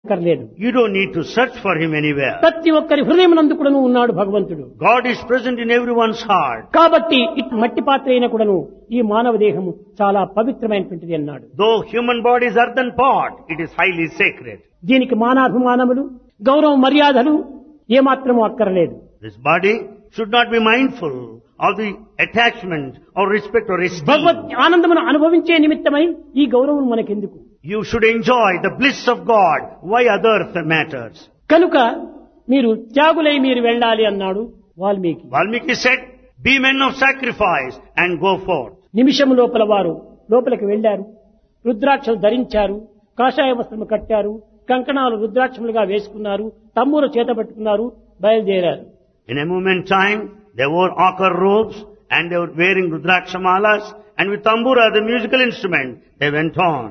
అక్కర్లేదు You don't need to search for him anywhere. ప్రతి ఒక్కరి హృదయమునందు కూడాను ఉన్నాడు భగవంతుడు God is present in everyone's heart. కాబట్టి ఇటు మట్టి పాత్ర అయిన కూడాను ఈ మానవ దేహము చాలా పవిత్రమైనటువంటిది అన్నాడు Though human body is earthen pot, it is highly sacred. దీనికి మానాభిమానములు గౌరవ మర్యాదలు ఏమాత్రము అక్కర్లేదు This body should not be mindful of the attachment or respect or Bhagwat esteem. ఆనందమును అనుభవించే నిమిత్తమై ఈ గౌరవం మనకెందుకు You should enjoy the bliss of God. Why other th- matters? కనుక మీరు త్యాగులై మీరు వెళ్ళాలి అన్నాడు Valmiki Valmiki said, be men of sacrifice and go forth. నిమిషం లోపల వారు లోపలికి వెళ్లారు రుద్రాక్షలు ధరించారు కాషాయ వస్త్రము కట్టారు కంకణాలు రుద్రాక్షములుగా వేసుకున్నారు తమ్ములు చేత పట్టుకున్నారు బయలుదేరారు In a moment time, they wore ochre robes and they were wearing rudrakshamalas and with tambura, the musical instrument, they went on.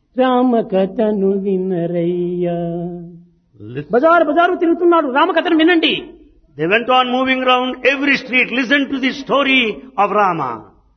రామకథను వినరయ్యా Listen. బజారు బజారు తిరుగుతున్నాడు రామకథను వినండి They went on moving around every street. Listen to the story of Rama.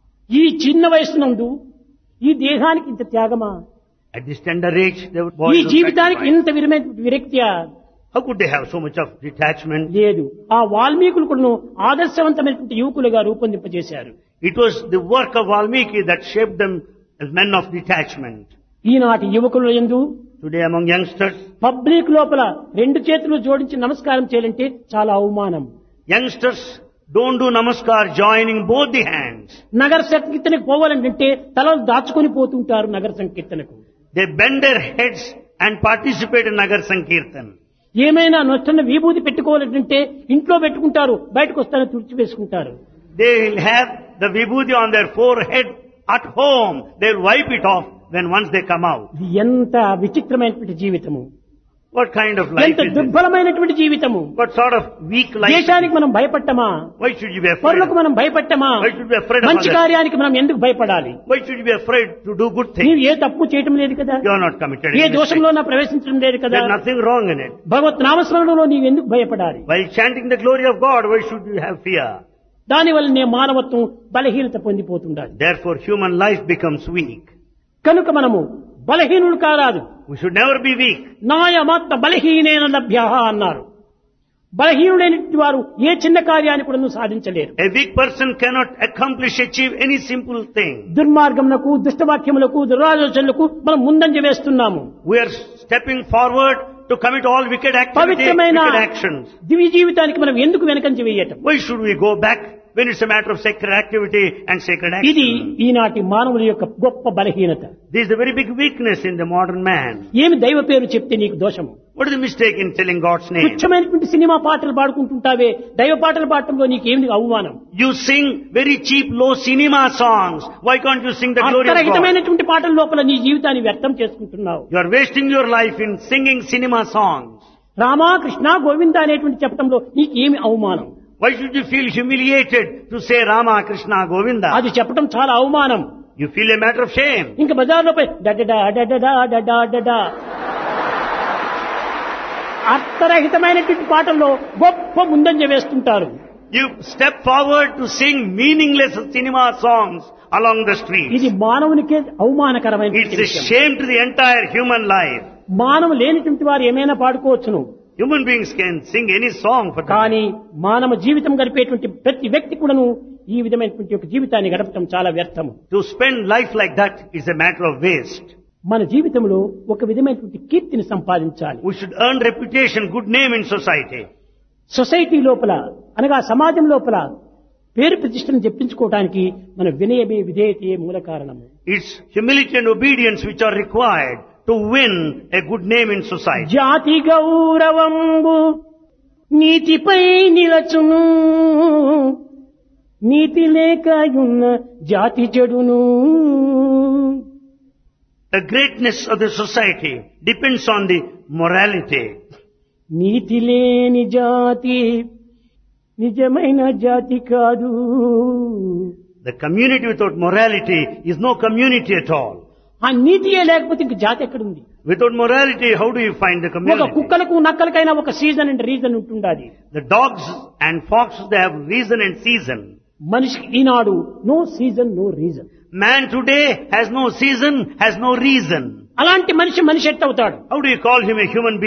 ఈ చిన్న వయసునందు ఈ దేహానికి ఇంత త్యాగమా At this tender age, they would ఈ boys would జీవితానికి sacrifice. ఇంత విరమైన విరక్తియా How could they have so much of detachment? లేదు ఆ వాల్మీకులు కూడా ఆదర్శవంతమైనటువంటి యువకులుగా రూపొందింపజేశారు It was the work of Valmiki that shaped them as men of detachment. ఈనాటి యువకుల ఎందు Today among youngsters, పబ్లిక్ లోపల రెండు చేతులు జోడించి నమస్కారం చేయాలంటే చాలా అవమానం youngsters don't do namaskar joining both the hands. నగర సంకీర్తనకు పోవాలంటే తలలు దాచుకొని పోతుంటారు నగర సంకీర్తనకు They bend their heads and participate in Nagar Sankirtan. ఏమైనా నొస్తున్న విభూతి పెట్టుకోవాలంటే ఇంట్లో పెట్టుకుంటారు బయటకు వస్తారని తుడిచివేసుకుంటారు They will have the vibhuti on their forehead at home. They'll wipe it off when once they come out. ఇది ఎంత విచిత్రమైనటువంటి జీవితము What kind of life ఎంత is this? దుర్బలమైనటువంటి జీవితము What sort of weak life? is దేశానికి this? మనం భయపట్టమా Why should you be afraid? పరులకు మనం భయపట్టమా Why should you be afraid of మంచి others? కార్యానికి మనం ఎందుకు భయపడాలి Why should you be afraid to do good నీవు things? ఏ తప్పు చేయటం లేదు కదా You are not committed A any mistake. దోషంలో నా ప్రవేశించడం లేదు కదా There's nothing wrong in it. భగవత్ నామస్మరణలో నీవు ఎందుకు భయపడాలి While chanting the glory of God, why should you have fear? దానివల్లనే మానవత్వం బలహీనత పొందిపోతుండాలి Therefore, human life becomes weak. కనుక మనము బలహీనుడు కారాదు We should never be weak. నాయమాత్మ బలహీనేన లభ్య అన్నారు బలహీనుడైనటువంటి వారు ఏ చిన్న కార్యాన్ని కూడా సాధించలేరు A weak person cannot accomplish, achieve any simple thing. దుర్మార్గములకు దుష్టవాక్యములకు దురాలోచనలకు మనం ముందంజ వేస్తున్నాము We are stepping forward to commit all wicked activity, పవిత్రమైన wicked actions. దివ్య జీవితానికి మనం ఎందుకు వెనకంజ వేయటం Why should we go back when it's a matter of sacred activity and sacred ఇది action? ఈనాటి మానవుల యొక్క గొప్ప బలహీనత This is a very big weakness in the modern man. ఏమి దైవ పేరు చెప్తే నీకు దోషము What is the mistake in telling God's name? తుచ్చమైనటువంటి సినిమా పాటలు పాడుకుంటుంటావే దైవ పాటలు పాడటంలో నీకేమి అవమానం You sing very cheap, low cinema songs. Why can't you sing the glory of God? అర్థరహితమైనటువంటి పాటల లోపల నీ జీవితాన్ని వ్యర్థం చేసుకుంటున్నావు You are wasting your life in singing cinema songs. Rama Krishna Govinda అనేటువంటి చెప్పడంలో నీకేమి అవమానం Why should you feel humiliated to say Rama, Krishna, Govinda? అది చెప్పడం చాలా అవమానం You feel a matter of shame. ఇంకా బజార్లో పోయి డడడా డడడా డడా డడా అర్థరహితమైనటువంటి పాటల్లో గొప్ప ముందంజ వేస్తుంటారు You step forward to sing meaningless cinema songs along the street. ఇది మానవునికే అవమానకరమైన It's a shame to the entire human life. మానవు లేనిటువంటి వారు ఏమైనా పాడుకోవచ్చును Human beings can sing any song for them. కానీ మానవ జీవితం గడిపేటువంటి ప్రతి వ్యక్తి కూడాను ఈ విధమైనటువంటి ఒక జీవితాన్ని గడపడం చాలా వ్యర్థము To spend life like that is a matter of waste. మన జీవితంలో ఒక విధమైనటువంటి కీర్తిని సంపాదించాలి We should earn reputation, good name in society. Society లోపల అనగా సమాజం లోపల పేరు ప్రతిష్టను చెప్పించుకోవడానికి మన వినయమే విధేయతే మూల కారణము It's humility and obedience which are required to win a good name in society. జాతి గౌరవంబు నీతిపై నిలచును నీతి లేకయున్న జాతి చెడును The greatness of the society depends on the morality. నీతి లేని జాతి నిజమైన జాతి కాదు The community without morality is no community at all. ఆ నీతియే లేకపోతే ఇంక జాతి ఎక్కడుంది Without morality, how do you find the ఒక community? కుక్కలకు నక్కలకైనా ఒక సీజన్ అండ్ రీజన్ ఉంటుండాలి The dogs and foxes, they have reason and season. మనిషికి ఈనాడు no season no reason Man today has no season, has no reason. అలాంటి మనిషి మనిషి ఎట్టవుతాడు How do you call him a human being?